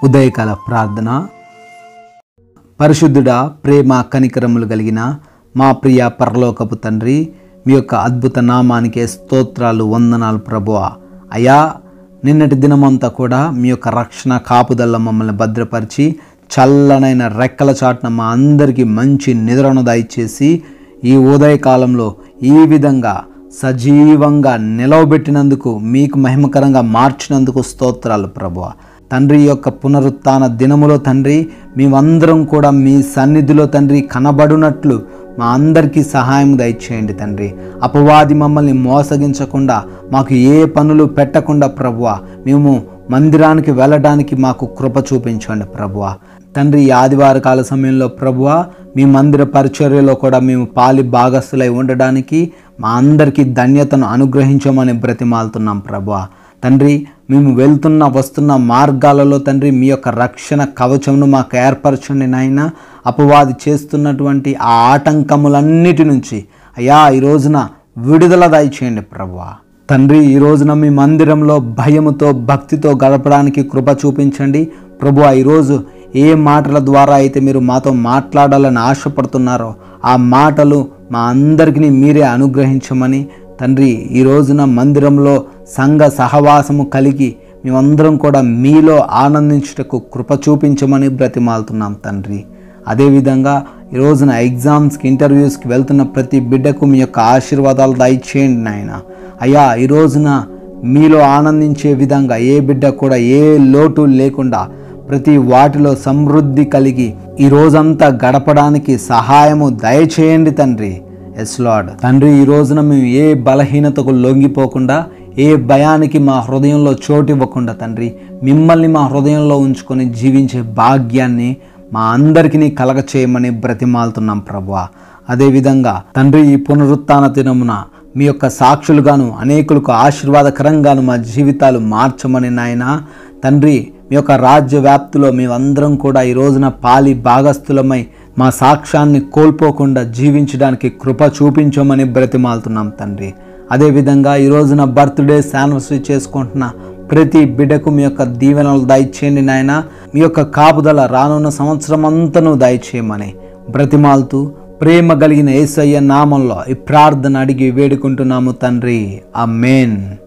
ఉదయకాల ప్రార్థన పరిశుద్ధుడా ప్రేమ కనికరములు కలిగిన మా ప్రియ పరలోకపు తండ్రి మీ యొక్క అద్భుత నామానికి స్తోత్రాలు వందనాలు ప్రభువ అయా నిన్నటి దినమంతా కూడా మీ యొక్క రక్షణ కాపుదల్ల మమ్మల్ని భద్రపరిచి చల్లనైన రెక్కల చాటున మా అందరికీ మంచి నిద్రను దయచేసి ఈ ఉదయకాలంలో ఈ విధంగా సజీవంగా నిలవబెట్టినందుకు మీకు మహిమకరంగా మార్చినందుకు స్తోత్రాలు ప్రభువ తండ్రి యొక్క పునరుత్థాన దినములో తండ్రి మేమందరం కూడా మీ సన్నిధిలో తండ్రి కనబడునట్లు మా అందరికీ సహాయం దయచేయండి తండ్రి అపవాది మమ్మల్ని మోసగించకుండా మాకు ఏ పనులు పెట్టకుండా ప్రభువ మేము మందిరానికి వెళ్ళడానికి మాకు కృప చూపించండి ప్రభువ తండ్రి ఈ ఆదివార కాల సమయంలో ప్రభువ మీ మందిర పరిచర్యలో కూడా మేము పాలి భాగస్థులై ఉండడానికి మా అందరికీ ధన్యతను అనుగ్రహించమని బ్రతిమాలుతున్నాం ప్రభువ తండ్రి మేము వెళ్తున్న వస్తున్న మార్గాలలో తండ్రి మీ యొక్క రక్షణ కవచమును మాకు ఏర్పరచండి నాయన అపవాది చేస్తున్నటువంటి ఆ ఆటంకములన్నిటి నుంచి అయ్యా ఈ రోజున విడుదల దయచేయండి ప్రభువా తండ్రి ఈ రోజున మీ మందిరంలో భయముతో భక్తితో గడపడానికి కృప చూపించండి ప్రభు ఈరోజు ఏ మాటల ద్వారా అయితే మీరు మాతో మాట్లాడాలని ఆశపడుతున్నారో ఆ మాటలు మా అందరికీ మీరే అనుగ్రహించమని తండ్రి ఈ రోజున మందిరంలో సంఘ సహవాసము కలిగి మేమందరం కూడా మీలో ఆనందించుటకు కృప చూపించమని బ్రతిమాలుతున్నాం తండ్రి అదేవిధంగా ఈ రోజున ఎగ్జామ్స్కి ఇంటర్వ్యూస్కి వెళ్తున్న ప్రతి బిడ్డకు మీ యొక్క ఆశీర్వాదాలు దయచేయండి నాయన అయ్యా ఈ రోజున మీలో ఆనందించే విధంగా ఏ బిడ్డ కూడా ఏ లోటు లేకుండా ప్రతి వాటిలో సమృద్ధి కలిగి ఈ రోజంతా గడపడానికి సహాయము దయచేయండి తండ్రి ఎస్ లార్డ్ తండ్రి ఈ రోజున మేము ఏ బలహీనతకు లొంగిపోకుండా ఏ భయానికి మా హృదయంలో చోటు ఇవ్వకుండా తండ్రి మిమ్మల్ని మా హృదయంలో ఉంచుకొని జీవించే భాగ్యాన్ని మా అందరికీ కలగ చేయమని బ్రతిమాలుతున్నాం ప్రభువ అదేవిధంగా తండ్రి ఈ పునరుత్థాన దినమున మీ యొక్క సాక్షులుగాను అనేకులకు ఆశీర్వాదకరంగాను మా జీవితాలు మార్చమని నాయన తండ్రి మీ యొక్క రాజ్య వ్యాప్తిలో మేమందరం కూడా ఈ రోజున పాలి భాగస్థులమై మా సాక్ష్యాన్ని కోల్పోకుండా జీవించడానికి కృప చూపించమని బ్రతిమాలుతున్నాం తండ్రి అదేవిధంగా ఈ రోజున బర్త్డే శానివర్సరీ చేసుకుంటున్న ప్రతి బిడ్డకు మీ యొక్క దీవెనలు దయచేయండి నాయన మీ యొక్క కాపుదల రానున్న సంవత్సరం అంతను దయచేయమని బ్రతిమాలుతూ ప్రేమ కలిగిన ఏసయ్య నామంలో ఈ ప్రార్థన అడిగి వేడుకుంటున్నాము తండ్రి ఆ మెయిన్